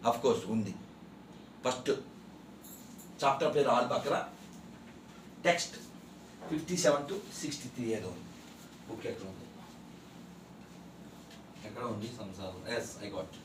Of course ఉంది first chapter పేరు Al Baqarah text fifty seven to sixty three ఏదో ఉంది బుక్ ఎక్కడ ఉంది ఎక్కడ ఉంది సంసారం ఎస్ ఐ గాట్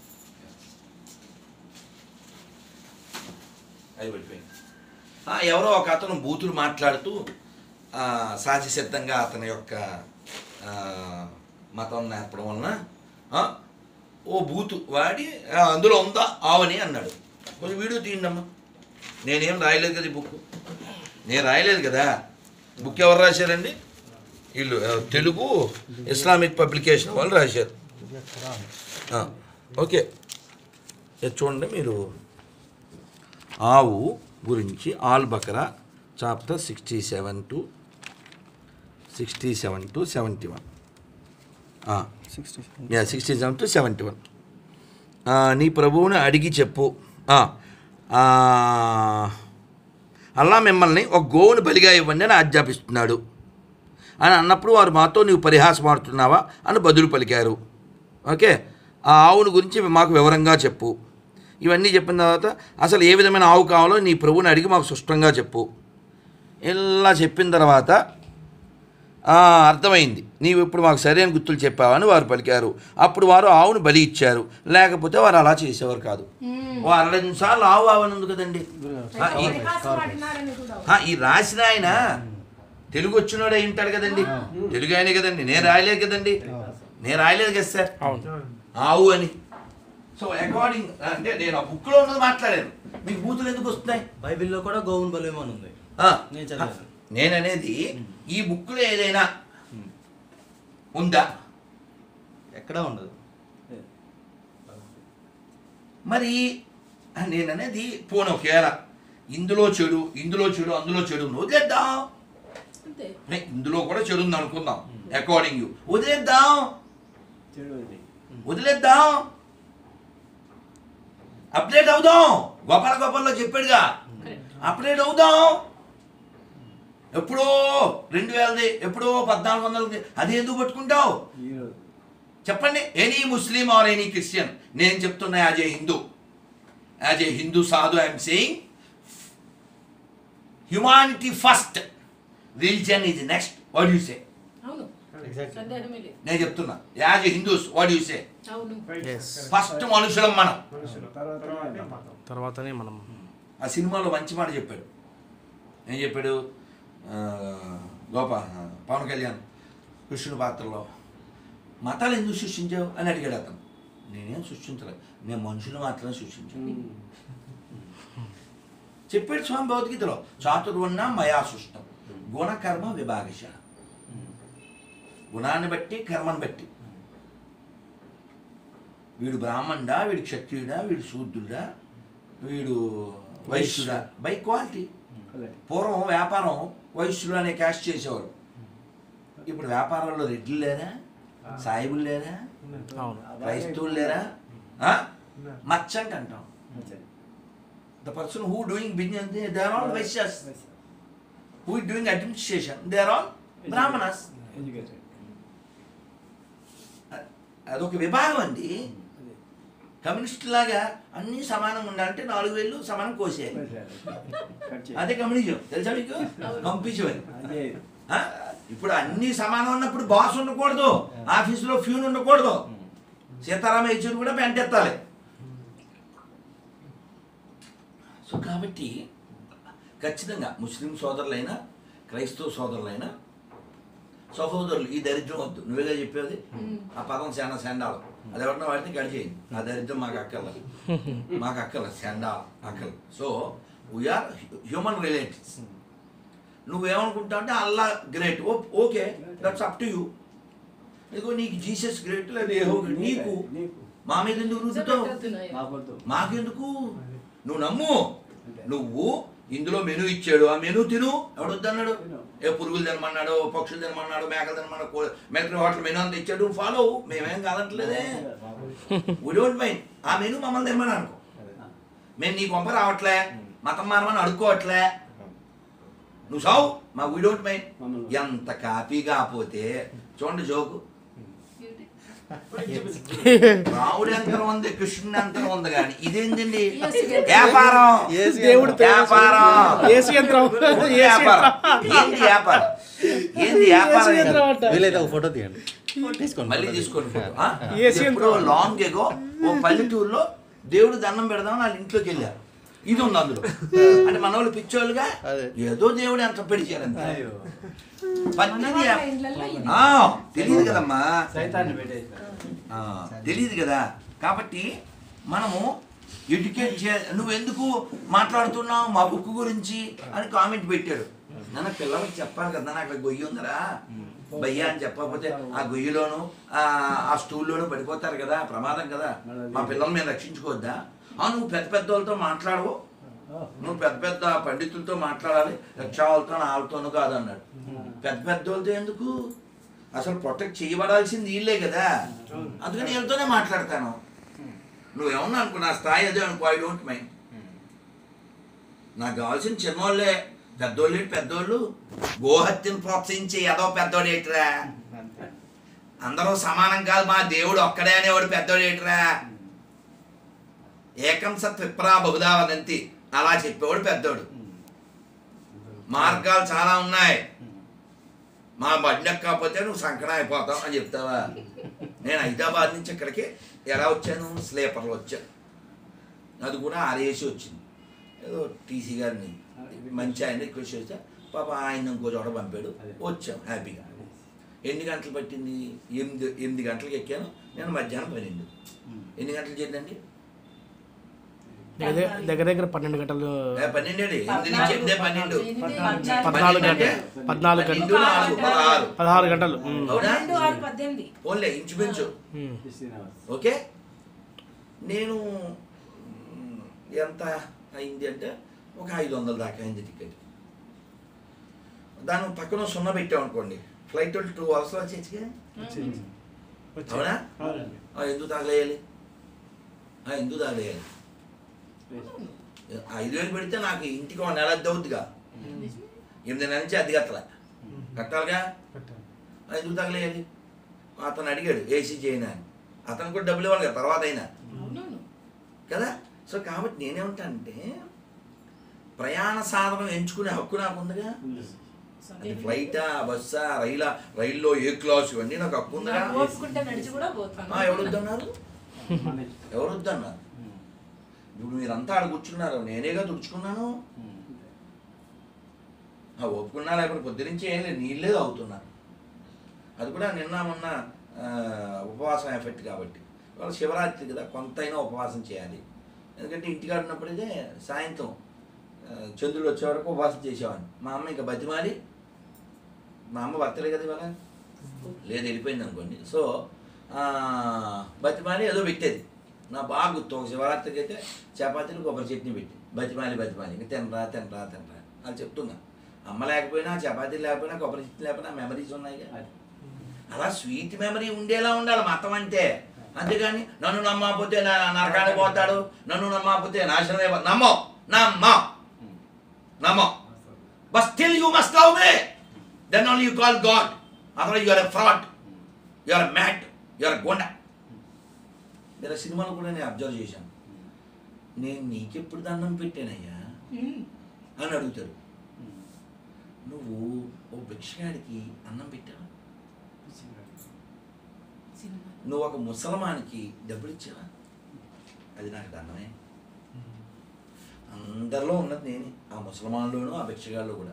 అది పడిపోయింది ఆ, ఎవరో ఒక అతను బూతులు మాట్లాడుతూ ఆ, సహజ సిద్ధంగా అతని యొక్క ఆ, మతం నేర్పడం వలన ఆ, ఓ బూతు వాడి "ఆ, అందులో ఉందా ఆవని అన్నాడు కొంచెం వీడియో తీయండమ్మా నేనేం రాయలేదు కదా ఈ బుక్ నేను రాయలేదు కదా బుక్ ఎవరు రాశారండి వీళ్ళు ఆ, తెలుగు ఇస్లామిక్ పబ్లికేషన్ వాళ్ళు రాశారు ఆ, ఓకే ఇది చూడండి మీరు ఆవు గురించి Al Baqarah chapter sixty seven to sixty seven to seventy one sixty yeah sixty seven to seventy one నీ ప్రభువుని అడిగి చెప్పు ఆ, ఆ, అల్లా మిమ్మల్ని ఒక గోవుని బలిగా ఇవ్వండి అని ఆజ్ఞాపిస్తున్నాడు అని అన్నప్పుడు వారు మాతో నీవు పరిహాసం ఆడుతున్నావా అని బదులు పలికారు ఓకే ఆ ఆవుని గురించి మాకు వివరంగా చెప్పు ఇవన్నీ చెప్పిన తర్వాత అసలు ఏ విధమైన ఆవు కావాలో నీ ప్రభువుని అడిగి మాకు స్పష్టంగా చెప్పు ఇలా చెప్పిన తర్వాత "ఆ, అర్థమైంది నీవు ఇప్పుడు మాకు సరైన గుర్తులు చెప్పావని వారు పలికారు అప్పుడు వారు ఆవును బలి ఇచ్చారు లేకపోతే వారు అలా చేసేవారు కాదు ఓ అరవై నిమిషాలు ఆవు ఆవని ఉంది కదండి ఆ, ఈ- పరిహాసం ఆడినారని కూడా ఆ, ఈ రాసిన ఆయన తెలుగు వచ్చినోడు అయి ఉంటాడు కదండి తెలుగు ఆయనే కదండి నేను రాయలేదు కదండి నేను రాయలేదు కదా సార్ ఆవు అని సో అకార్డింగ్ అంటే నేను ఆ బుక్లో ఉన్నది మాట్లాడాను మీకు బూతులు ఎందుకు వస్తున్నాయి బైబిల్లో కూడా గోవున్ బలేమో అని ఉంది ఆ, నేను చదివాను. నేననేది ఈ బుక్లో ఏదైనా ఉందా ఎక్కడా ఉండదు మరి ఆ, నేననేది పోను ఒకవేళ ఇందులో చెడు ఇందులో చెడు అందులో చెడు ఉంది. వదిలేద్దాం అంతే నే, ఇందులో కూడా చెడు ఉంది అనుకుందాం అకార్డింగ్ యూ వదిలేద్దాం వదిలేద్దాం అప్డేట్ అవుదాం గోపాల గోపాల్లో చెప్పాడుగా అప్డేట్ అవుదాం ఎప్పుడో రెండు వేలది ఎప్పుడో పద్నాలుగు వందలది అది ఎందుకు పట్టుకుంటావు చెప్పండి any Muslim or any Christian నేను చెప్తున్నా as a Hindu as a Hindu sadhu I'm saying humanity first religion is next what you say అవును Exactly. సందేహమే లేదు నేను చెప్తున్నా as a Hindus what you say అవును ఎస్ ఫస్ట్ మనుషులం మనం తర్వాతనే మనం ఆ సినిమాలో మంచి మాట చెప్పాడు ఏం చెప్పాడు ఆ, గోపా పవన్ కళ్యాణ్ కృష్ణుడి పాత్రలో మతాలు ఎందుకు సృష్టించావు అని అడిగాడు అతను నేనేం సృష్టించలేదు నేను మనుషులు మాత్రమే సృష్టించాను చెప్పాడు స్వామి భగవద్గీతలో చాతుర్వర్ణ మయా సృష్టం గుణకర్మ విభాగశ గుణాన్ని బట్టి కర్మను బట్టి వీడు బ్రాహ్మణుడా వీడు క్షత్రియుడా వీడు శూద్రుడా వీడు వైశ్యుడా బై క్వాలిటీ పూర్వం వ్యాపారం వైశ్యుడు అనే క్యాష్ చేసేవారు ఇప్పుడు వ్యాపారంలో రెడ్లు లేరా సాయిబులు లేరా అవును క్రైస్తవులు లేరా ఆ? మచ్చంట్ అంటాం the person who doing business they are all Vaishyas who doing administration they are all Brahmanas అదొక విభాగం అండి కమ్యూనిస్ట్ లాగా అన్ని సమానంగా ఉండాలంటే నాలుగు వేలు సమానం కోసేయాలి అదే కమ్యూనిజం తెలుసా మీకు కంపించం అని ఆ? ఇప్పుడు అన్ని సమానం ఉన్నప్పుడు బాస్ ఉండకూడదు ఆఫీసులో ఫ్యూన్ ఉండకూడదు సీతారామ యచూరి కూడా పెంటెత్తాలి సో కాబట్టి ఖచ్చితంగా ముస్లిం సోదరులైనా క్రైస్తవ సోదరులైనా సహోదరులు ఈ దరిద్రం వద్దు నువ్వేగా చెప్పేది ఆ పదం శాన శాండాలం అది ఎవరన్నా వాడితే గడిచేయండి ఆ దరిద్రం మాకు అక్కర్ల మాకు అక్కర్ల శాండా అక్కర్ల సో వీఆర్ హ్యూమన్ రిలేటివ్స్ నువ్వేమనుకుంటావు అంటే Allah great okay that's up to you ఇదిగో నీకు జీసస్ గ్రేట్ లేదా ఏహో great. నీకు మా మీద ఎందుకు రుద్దుతావు పెట్టేస్తున్నాయి. మాకెందుకు నువ్వు నమ్ము నువ్వు ఇందులో మెను ఇచ్చాడు ఆ మెను తిను ఎవడొద్దన్నాడు ఏ పురుగులు తినమన్నాడు పక్షులు తినమన్నాడు మేకలు తినమన్నాడు కో- మిలిటరీ హోటల్ మెను అంత ఇచ్చాడు ఫాలో మేమేం కాదంటలేదే వీ డోంట్ మైండ్ ఆ మెను మమ్మల్ని తినమని అనుకో మేము నీ కొంప రావట్లే మతం మారమని అడుక్కోవట్లే నువ్వు సావు మా వీ డోంట్ మైండ్ ఎంత కాపీ కాకపోతే చూడండి జోకు ఏంటి? రాముడి యంత్రం ఉంది కృష్ణుడి యంత్రం ఉంది కానీ ఇదేంటండి ఏసు యంత్రం. వ్యాపారం ఏసు దేవుడు వ్యాపారం ఏసీ యంత్రం ఏసీ వ్యాపారం యంత్రం ఏంది వ్యాపారం ఏంది వ్యాపారం ఏసీ యంత్రం అంట వీలైతే ఒక ఫోటో తీయండి తీసుకోండి మళ్ళీ photo తీసుకోండి తీసుకోండి. ఫోటో. ఆ? ఏసీ ఎప్పుడో యంత్రం. లాంగ్ ఎగో ఓ పల్లెటూరులో దేవుడు దండం పెడదాం వాళ్ళ ఇంట్లోకి వెళ్ళారు ఇది ఉంది అందులో అంటే మన వాళ్ళు పిచ్చోళ్ళుగా అదే. ఏదో దేవుడు ఎంత పెడిచారంత అయ్యో మన పద్దెనిమిది వాళ్ళ ఇండ్లలో ఇది. ఆ, తెలియదు కదమ్మా సైతాన్ని పెట్టేసారు ఆ, తెలియదు కదా కాబట్టి మనము ఎడ్యుకేట్ చే నువ్వెందుకు మాట్లాడుతున్నావు మా బుక్ గురించి అని కామెంట్ పెట్టాడు నాన్న పిల్లలకి చెప్పాలి కదా నాకు గొయ్యి ఉందరా భయ్యా అని చెప్పకపోతే ఆ గొయ్యిలోను ఆ ఆ స్టూల్లోను పడిపోతారు కదా ప్రమాదం కదా మా పిల్లల్ని మేము రక్షించుకోవద్దా ఆ, నువ్వు పెద్ద పెద్ద వాళ్ళతో మాట్లాడవు నువ్వు పెద్ద పెద్ద పండితులతో మాట్లాడాలి రిక్షాలతో వాళ్ళతోనూ కాదు అన్నాడు పెద్ద పెద్ద వాళ్ళతో ఎందుకు అసలు ప్రొటెక్ట్ చేయబడాల్సింది వీళ్ళే కదా అందుకని వీళ్ళతోనే మాట్లాడతాను నువ్వేమన్నా అనుకో నా స్థాయి అదే అనుకో ఐ డోంట్ మైండ్ నాకు కావాల్సిన చిన్నోళ్ళే పెద్దోళ్ళు ఏంటి పెద్దోళ్ళు గోహత్యను ప్రోత్సహించే ఏదో పెద్దోడు ఏంటిరా అంతే అందరూ సమానం కాదు మా దేవుడు ఒక్కడే అనేవాడు పెద్దోడు ఏంటిరా ఏకం సత్ విప్రా బహుదా వదంతి అలా చెప్పేవాడు పెద్దోడు మార్గాలు చాలా ఉన్నాయి మా బండి ఎక్కకపోతే నువ్వు సంకటం అయిపోతావు అని చెప్తావా నేను హైదరాబాద్ నుంచి ఇక్కడికి ఎలా వచ్చాను స్లీపర్లో వచ్చాను అది కూడా ఆరేసి వచ్చింది ఏదో టీసీ గారిని మంచి ఆయన రిక్వెస్ట్ చేస్తే పాప ఆయన ఇంకో చోట పంపాడు వచ్చాం హ్యాపీగా ఎన్ని గంటలు పట్టింది ఎనిమిది ఎనిమిది గంటలకు ఎక్కాను నేను మధ్యాహ్నం పన్నెండు ఎన్ని గంటలు చేద్దండి దగ్గర దగ్గర దగ్గర పన్నెండు గంటలు ఏ, పన్నెండు అండి ఎనిమిది నుంచి ఎనిమిది పన్నెండు ఎనిమిది, పద్నాలుగు అంటే గంటలు పద్నాలుగు పన్నెండు గంటలు నాలుగు పదహారు పదహారు గంటలు ఉమ్. అవునా పన్నెండు ఆరు పద్దెనిమిది ఓన్లే ఇంచుమించు ఉమ్. ఫిఫ్టీన్ అవర్స్ ఓకే నేను మ్, ఎంత అయింది అంటే ఒక ఐదు వందల దాకా అయింది టికెట్ దాని పక్కన సున్నా పెట్టామనుకోండి ఫ్లైట్ టూ అవర్స్లో వచ్చేసిగా అవునా అవునండి ఆ, ఎందుకు తగలేయాలి ఆ, ఎందుకు తగలేయాలి ఐదు వేలు పెడితే నాకు ఇంటికి ఒక నెల అద్దె అవుద్దిగా ఎనిమిది నెలల నుంచి అద్దె కట్టలే కట్టాలిగా ఆ, ఎందుకు తగలేయాలి అతను అడిగాడు ఏసీ చేయనా అని అతను కూడా డబ్బులు ఇవ్వాలి కదా తర్వాత అయినా అవునవును కదా సో కాబట్టి నేనేమంటానంటే ప్రయాణ సాధనం ఎంచుకునే హక్కు నాకు ఉందిగా అది ఫ్లైటా బస్సా రైలా రైల్లో ఏ క్లాస్ ఇవన్నీ నాకు హక్కు ఉందిగా నాకు ఓపుకుంటే నడిచి కూడా పోతాను ఆ, ఎవరు వద్దన్నారు మన ఇష్టం. ఎవరు వద్దన్నారు ఇప్పుడు మీరంతా ఆడ కూర్చున్నారు నేనేగా తుడుచుకున్నాను ఆ ఒప్పుకున్నా లేకపోతే పొద్దునుంచి ఏం లేదు నీళ్ళే అవుతున్నారు అది కూడా నిన్న మొన్న ఆ, ఉపవాసం ఎఫెక్ట్ కాబట్టి వాళ్ళ శివరాత్రి కదా కొంతైనా ఉపవాసం చేయాలి ఎందుకంటే ఇంటికాడ ఉన్నప్పుడైతే సాయంత్రం ఆ, చంద్రుడు వచ్చే వరకు ఉపవాసం చేసేవాడిని మా అమ్మ ఇంకా బతిమాలి మా అమ్మ బతలే కదా ఇవాళ లేదు వెళ్ళిపోయింది అనుకోండి సో ఆ, బతిమాలి ఏదో పెట్టేది నా బాగా గుర్తు ఒక శివరాత్రికి అయితే చపాతీలు కొబ్బరి చట్నీ పెట్టి బతిమాలి బతిమాలి ఇంకా తినరా తినరా తినరా అని చెప్తున్నా అమ్మ లేకపోయినా చపాతీలు లేకపోయినా కొబ్బరి చట్నీ లేకపోయినా మెమరీస్ ఉన్నాయిగా అది. అలా స్వీట్ మెమరీ ఉండేలా ఉండాలి మతం అంటే అంతేగాని నన్ను నమ్మకపోతే నా నరకానికి పోతాడు నన్ను నమ్మకపోతే నాశనమే పో- నమ్మో నమ్మో నమ్మో but still you must love me then only you call God other you are a fraud you are mad you are goonda మీరు ఆ సినిమాలో కూడా నేను అబ్జర్వ్ చేశాను నేను నీకెప్పుడు దండం పెట్టానయ్యా అని అడుగుతారు నువ్వు ఓ భిక్షగాడికి అన్నం పెట్టావు సినిమా నువ్వు ఒక ముసలమానికి డబ్బులు ఇచ్చావా అది నాకు దండమే అందరిలో ఉన్నది నేనే ఆ ముసలమాన్లోనూ ఆ భిక్షగాళ్ళు కూడా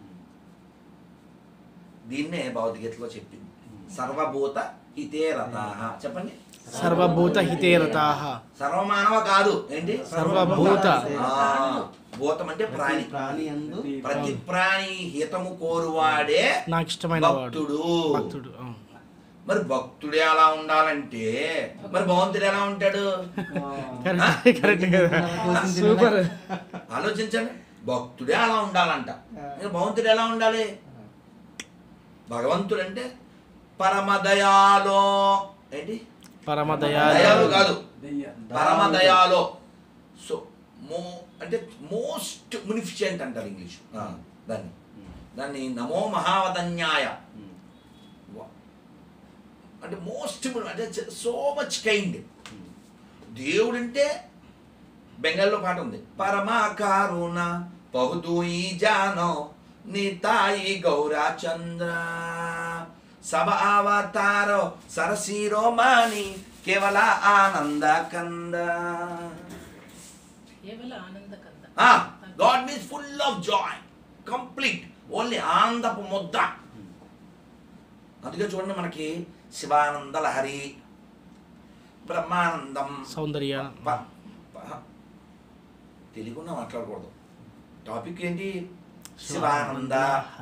దీన్నే భగవద్గీతలో చెప్పింది సర్వభూత హితే రథాహ చెప్పండి సర్వభూత హితే రతాః సర్వమానవ కాదు ఏంటి సర్వభూత ఆ, భూతం అంటే ప్రాణి ప్రాణి అందు ప్రతి ప్రాణి హితము కోరువాడే నాకు ఇష్టమైన వాడు భక్తుడు భక్తుడు ఆ. మరి భక్తుడే అలా ఉండాలంటే మరి భగవంతుడు ఎలా ఉంటాడు కరెక్ట్ కరెక్ట్ కదా సూపర్ ఆలోచించండి భక్తుడే అలా ఉండాలంట ఇంకా భగవంతుడు ఎలా ఉండాలి భగవంతుడు అంటే పరమదయాలో ఏంటి పరమ దయాలు దయాలు కాదు దెయ్య. పరమదయాలో సో మో అంటే మోస్ట్ మునిఫిషియంట్ అంటారు ఇంగ్లీష్ దాన్ని దాన్ని నమో మహావదన్యాయ వ- అంటే మోస్ట్ అంటే సో మచ్ కైండ్ దేవుడు అంటే బెంగాల్లో పాట ఉంది పరమా కారుణ పహుదూయి జానో నితాయి గౌరా చంద్ర సభ అవతారో సరసీరోమాని కేవల ఆనంద కంద కేవలం ఆనంద కంద God means full of joy complete only ఆనందపు ముద్ద అందుకే చూడండి మనకి శివానంద లహరి బ్రహ్మానందం సౌందర్య ప- ప- తెలుగులో మాట్లాడకూడదు టాపిక్ ఏంటి శివానంద